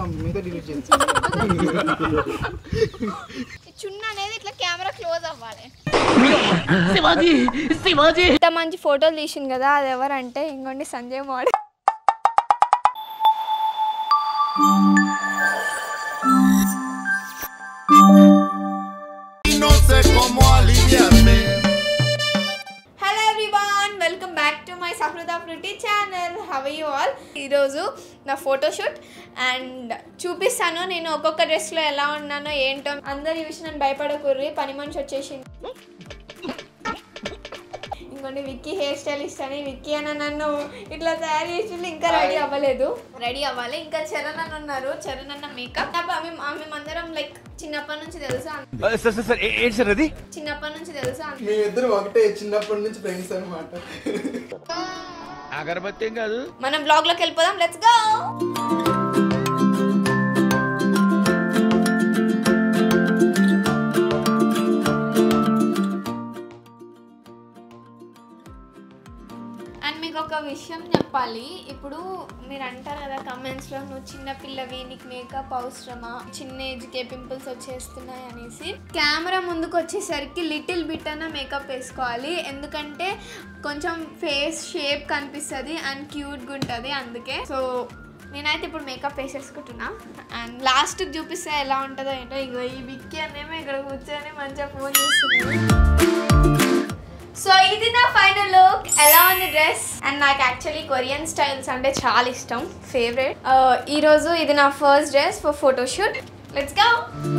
మిగతా డిలీట్ చేసి ఈ చున్న అనేది ఇట్లా కెమెరా క్లోజ్ అవ్వాలి శివాజీ శివాజీ ఇంత మంచి ఫోటోలు తీసింది కదా అది ఎవరంటే ఇంకోండి Sanjay model y no sé cómo aliviarme. Hello everyone welcome back to my Sahruda fruity channel how you all ఈరోజు నా ఫోటోషూట్ అండ్ చూపిస్తాను నేను ఒక్కొక్క డ్రెస్లో ఎలా ఉన్నానో ఏంటో అందరు ఈ విషయం నన్ను భయపడకూర్రి పని మనిషి వచ్చేసింది ఇంకోటి విక్కీ హెయిర్ స్టైలిస్ట్ అని విక్కీ అన్న నన్ను ఇట్లా తయారు చేసి ఇంకా రెడీ అవ్వలేదు రెడీ అవ్వాలి ఇంకా చరణ్ అన్న ఉన్నారు చరణ్ అన్న మేకప్ మేమందరం లైక్ చిన్నప్పటి నుంచి తెలుసా సార్ సార్ సార్ ఏంటి సార్ అది చిన్నప్పటి నుంచి తెలుసా మేమిద్దరు ఒకటే చిన్నప్పటి నుంచి ఫ్రెండ్స్ అనమాట అగరబత్తి ఏం కాదు మనం బ్లాగ్ లోకి వెళ్ళిపోదాం లెట్స్ గో అండ్ మీకు ఒక విషయం చెప్పాలి ఇప్పుడు మీరు అంటారు కదా కమెంట్స్లో నువ్వు చిన్న పిల్లవి నీకు మేకప్ అవసరమా చిన్న ఏజ్కే పింపుల్స్ వచ్చేస్తున్నాయి అనేసి కెమెరా ముందుకు వచ్చేసరికి లిటిల్ బిట్ అన్న మేకప్ వేసుకోవాలి ఎందుకంటే కొంచెం ఫేస్ షేప్ కనిపిస్తుంది అండ్ క్యూట్గా ఉంటుంది అందుకే సో నేనైతే ఇప్పుడు మేకప్ వేసేసుకుంటున్నా అండ్ లాస్ట్కి చూపిస్తే ఎలా ఉంటుందో ఏంటో ఇగో ఈ బిక్కి అనేమో ఇక్కడ కూర్చొని మంచిగా ఫోన్ చేస్తున్నాడు సో ఇది నా ఫైనల్ లుక్ ఎలా ఉంది డ్రెస్ అండ్ నాకు యాక్చువల్లీ కొరియన్ స్టైల్స్ అంటే చాలా ఇష్టం ఫేవరెట్ ఈరోజు ఇది నా first dress for photoshoot let's go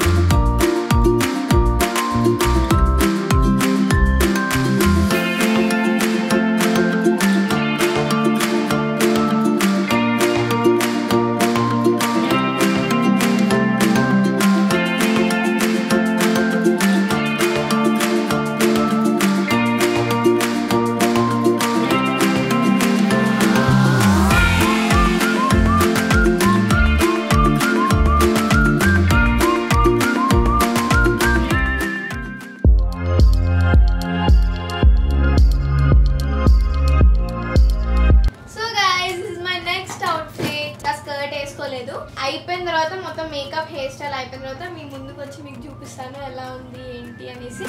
so guys this is my next outfit ఆ స్కర్ట్ వేసుకోలేదు అయిపోయిన తర్వాత మొత్తం మేకప్ హెయిర్ స్టైల్ అయిపోయిన తర్వాత మీ ముందుకు వచ్చి మీకు చూపిస్తాను ఎలా ఉంది ఏంటి అనేసి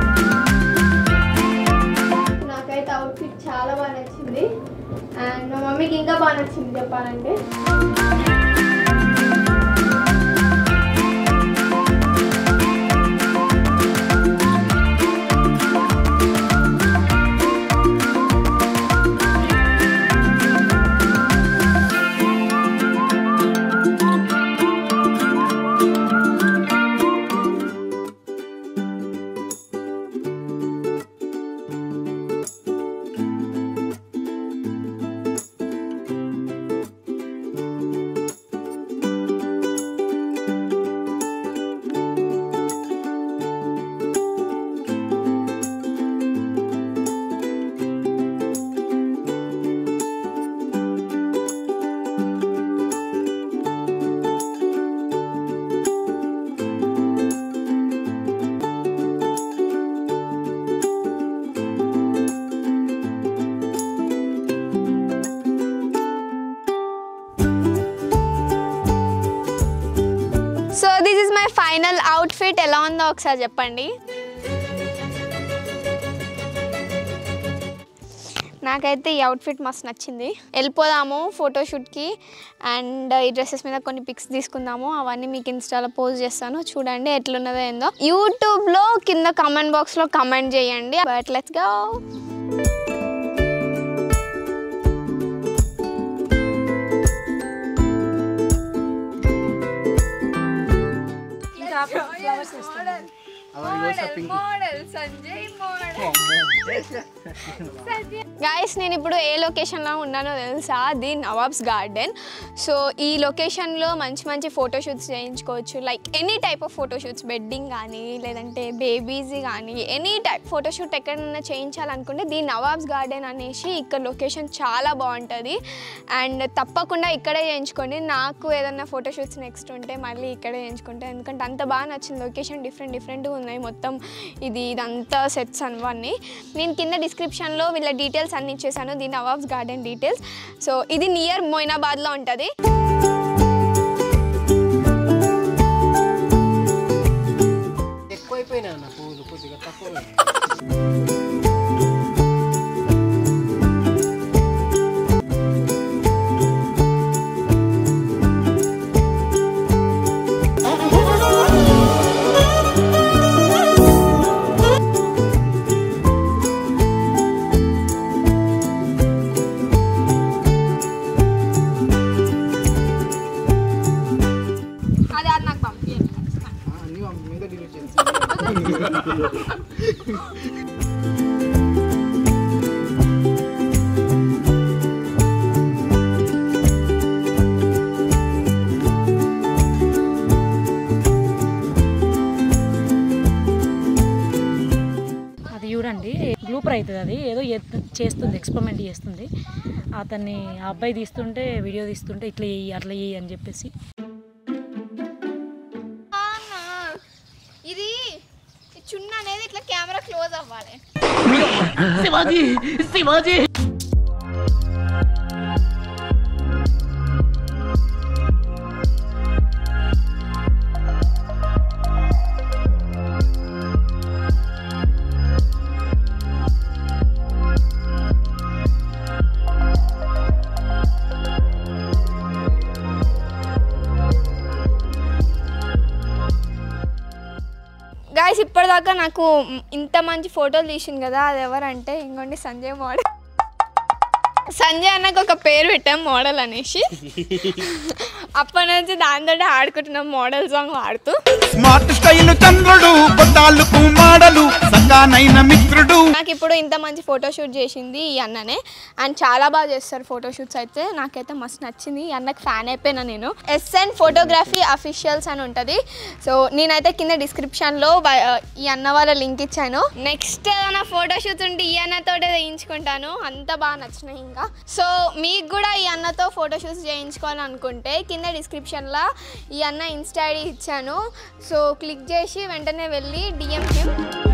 నాకైతే అవుట్ఫిట్ చాలా బాగా నచ్చింది అండ్ మా మమ్మీకి ఇంకా బాగా నచ్చింది చెప్పాలంటే so this is my final outfit ఎలా ఉందో ఒకసారి చెప్పండి నాకైతే ఈ అవుట్ఫిట్ మస్తు నచ్చింది వెళ్ళిపోదాము ఫోటోషూట్కి అండ్ ఈ డ్రెస్సెస్ మీద కొన్ని పిక్స్ తీసుకుందాము అవన్నీ మీకు ఇన్స్టాలో పోస్ట్ చేస్తాను చూడండి ఎట్లున్నదో ఏందో యూట్యూబ్లో కింద కమెంట్ బాక్స్లో కమెంట్ చేయండి బట్ లెట్స్ గో గాయస్ నేను ఇప్పుడు ఏ లొకేషన్లో ఉన్నానో తెలుసా ది నవాబ్స్ గార్డెన్ సో ఈ లొకేషన్లో మంచి మంచి ఫోటోషూట్స్ చేయించుకోవచ్చు like any type of photoshoots wedding కానీ లేదంటే బేబీస్ కానీ ఎనీ టైప్ ఫోటోషూట్ ఎక్కడైనా చేయించాలనుకుంటే ది నవాబ్స్ గార్డెన్ అనేసి ఇక్కడ లొకేషన్ చాలా బాగుంటుంది అండ్ తప్పకుండా ఇక్కడే చేయించుకోండి నాకు ఏదన్నా ఫోటోషూట్స్ నెక్స్ట్ ఉంటే మళ్ళీ ఇక్కడే చేయించుకుంటే ఎందుకంటే అంత బాగా నచ్చింది లొకేషన్ డిఫరెంట్ డిఫరెంట్గా ఉన్నాయి మొత్తం ఇది ఇదంతా సెట్స్ అన్నీ నేను కింద డిస్క్రిప్షన్లో వీళ్ళ డీటెయిల్స్ అన్ని ఇచ్చేసాను the Nawabs garden details so ఇది నియర్ మొయినాబాద్లో ఉంటుంది ఎక్కువైనా అన్న పువ్వులు కొద్దిగా తక్కువ అది అది నాకు పంపించండి ఆ, అన్నీ మా మీద డిలీట్ చేస్తాను అది చూడండి గ్లూపర్ అవుతుంది అది ఏదో ఎత్- చేస్తుంది ఎక్స్పెరిమెంట్ చేస్తుంది అతన్ని ఆ అబ్బాయి తీస్తుంటే వీడియో తీస్తుంటే ఇట్లా చేయి అట్లా చేయి అని చెప్పేసి అవునా? ఇది ఈ చున్న అనేది ఇట్లా కెమెరా క్లోజ్ అవ్వాలి शिवाजी शिवाजी గాయస్ ఇప్పటిదాకా నాకు ఇంత మంచి ఫోటోలు తీసింది కదా అది ఎవరంటే ఇంకోండి సంజయ్ మోడల్ సంజయ్ అన్నకు ఒక పేరు పెట్టాం మోడల్ అనేసి అప్పటి నుంచి దాంతో ఆడుకుంటున్నాం మోడల్ సాంగ్ వాడుతూ స్మార్ట్ స్టైల్ చంద్రుడు కొట్టాలకు మాడలు సగానైన మిత్రుడు నాకు ఇప్పుడు ఇంత మంచి ఫోటోషూట్ చేసింది ఈ అన్ననే అండ్ చాలా బాగా చేస్తారు ఫోటోషూట్స్ అయితే నాకైతే మస్తు నచ్చింది ఈ అన్నకు ఫ్యాన్ అయిపోయినా నేను ఎస్ఎన్ ఫోటోగ్రఫీ అఫీషియల్స్ అని ఉంటుంది సో నేనైతే కింద డిస్క్రిప్షన్లో ఈ అన్న వాళ్ళ లింక్ ఇచ్చాను నెక్స్ట్ నా ఫోటోషూట్స్ ఉంటే ఈ అన్నతోటే చేయించుకుంటాను అంత బాగా నచ్చినాయి ఇంకా సో మీకు కూడా ఈ అన్నతో ఫోటోషూట్స్ చేయించుకోవాలనుకుంటే కింద డిస్క్రిప్షన్లో ఈ అన్న ఇన్స్టా ఐడి ఇచ్చాను సో క్లిక్ చేసి వెంటనే వెళ్ళి డిఎం హిమ్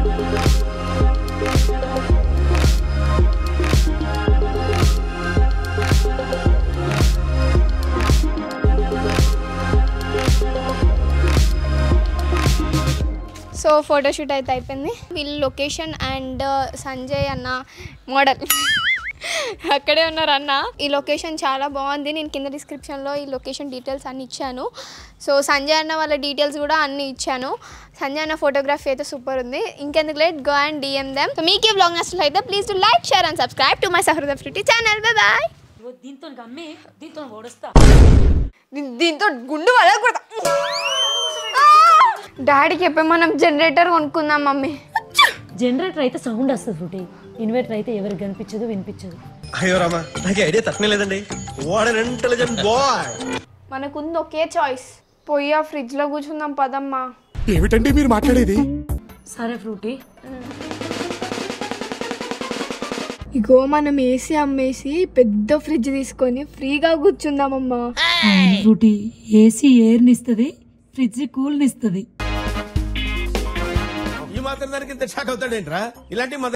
సో ఫోటోషూట్ అయితే అయిపోయింది వీళ్ళ లొకేషన్ అండ్ సంజయ్ అన్న మోడల్ అక్కడే ఉన్నారు అన్న ఈ లొకేషన్ చాలా బాగుంది నేను కింద డిస్క్రిప్షన్లో ఈ లొకేషన్ డీటెయిల్స్ అన్ని ఇచ్చాను సో సంజయ్ అన్న వాళ్ళ డీటెయిల్స్ కూడా అన్ని ఇచ్చాను సంజయ్ అన్న ఫోటోగ్రఫీ అయితే సూపర్ ఉంది ఇంకెందుకు late go and DM them so మీకు ఈ బ్లాగ్ నచ్చినట్లు అయితే please to like share and subscribe to my Sahruda fruity channel bye దీంతో అమ్మి దీంతో ఓడుస్తా దీంతో గుండు వదలకూడదు డాడీకి చెప్పే మనం జనరేటర్ కొనుక్కుందాం మమ్మీ జనరేటర్ అయితే సౌండ్ వస్తుంది ఫ్రూటీ ఇన్వర్టర్ అయితే ఎవరికి కనిపించదు వినిపించదు అయ్యో రామా నాకు ఐడియా తక్కువ లేదండి వాట్ అన్ ఇంటెలిజెంట్ బాయ్ మనకుంది ఒకే చాయిస్ పోయి ఆ ఫ్రిడ్జ్లో కూర్చుందాం పదమ్మా ఏమిటండి మీరు మాట్లాడేది సరే ఫ్రూటీ ఇగో మనం ఏసీ అమ్మేసి పెద్ద ఫ్రిడ్జ్ తీసుకొని ఫ్రీగా కూర్చుందామమ్మా ఫ్రూటీ ఏసీ ఎయిర్ని ఇస్తుంది ఫ్రిడ్జ్ కూల్ని ఇస్తుంది ఈ మాత్రం దానికి ఇంత షాక్ అవుతాడేంట్రా ఇలాంటి